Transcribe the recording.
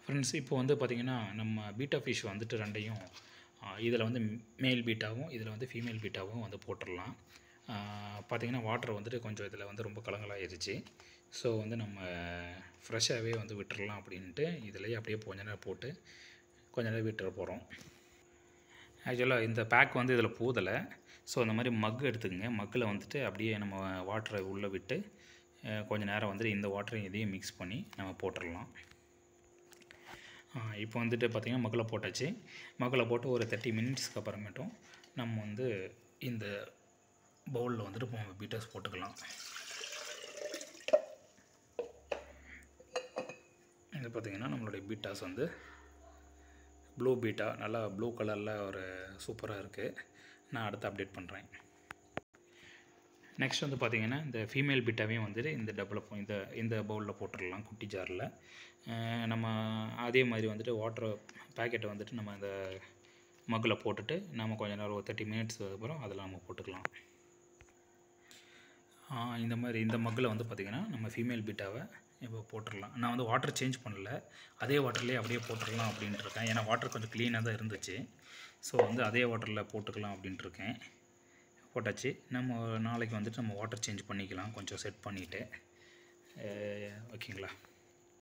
friends இப்போ வந்து பார்த்திங்கன்னா நம்ம பீட்டா ஃபிஷ் வந்துட்டு ரெண்டையும் இதில் வந்து மேல் பீட்டாவும் இதில் வந்து ஃபீமேல் பீட்டாவும் வந்து போட்டுடலாம் பார்த்திங்கன்னா வாட்டர் வந்துட்டு கொஞ்சம் இதில் வந்து ரொம்ப கலங்கலாயிருச்சு ஸோ வந்து நம்ம ஃப்ரெஷ்ஷாகவே வந்து விட்டுறலாம் அப்படின்ட்டு இதிலேயே அப்படியே கொஞ்ச நேரம் போட்டு கொஞ்ச நேரம் விட்டுற போகிறோம் ஆக்சுவலாக இந்த பேக் வந்து இதில் போதலை ஸோ அந்த மாதிரி மக் எடுத்துக்கங்க மக்கில் வந்துட்டு அப்படியே நம்ம வாட்டரை உள்ளே விட்டு அஹ், கொஞ்ச நேரம் வந்துட்டு இந்த வாட்டரையும் இதையும் மிக்ஸ் பண்ணி நம்ம போட்டுடலாம் இப்போ வந்துட்டு பார்த்திங்கன்னா மக்களை போட்டாச்சு மக்களை போட்டு ஒரு தேர்ட்டி மினிட்ஸ்க்கு அப்புறமேட்டும் நம்ம வந்து இந்த பவுலில் வந்துட்டு இப்போ நம்ம பீட்டர்ஸ் போட்டுக்கலாம் இது பார்த்திங்கன்னா நம்மளுடைய பீட்டாஸ் வந்து ப்ளூ பீட்டா நல்லா ப்ளூ கலரில் ஒரு சூப்பராக இருக்குது நான் அடுத்து அப்டேட் பண்ணுறேன் நெக்ஸ்ட் வந்து பார்த்திங்கன்னா இந்த ஃபீமேல் பிட்டாவையும் வந்துட்டு இந்த டப்பில் போ இந்த இந்த பவுலில் போட்டுடலாம் குட்டி ஜாரில் நம்ம அதே மாதிரி வந்துட்டு வாட்டர் பேக்கெட்டை வந்துட்டு நம்ம இந்த மக்கில் போட்டுட்டு நம்ம கொஞ்ச நேரம் ஒரு தேர்ட்டி மினிட்ஸ் அப்புறம் அதில் நம்ம போட்டுக்கலாம் ஆ, இந்த மாதிரி இந்த மக்கில் வந்து பார்த்திங்கன்னா நம்ம ஃபீமேல் பீட்டாவை இப்போ போட்டுடலாம் நான் வந்து வாட்டர் சேஞ்ச் பண்ணல அதே வாட்டர்லேயே அப்படியே போட்டுடலாம் அப்படின்ட்டு இருக்கேன் ஏன்னா வாட்டர் கொஞ்சம் க்ளீனாக தான் இருந்துச்சு ஸோ வந்து அதே வாட்டரில் போட்டுக்கலாம் அப்படின்ட்டு இருக்கேன் போட்டாச்சு நம்ம நாளைக்கு வந்துட்டு நம்ம வாட்டர் சேஞ்ச் பண்ணிக்கலாம் கொஞ்சம் செட் பண்ணிவிட்டு ஓகேங்களா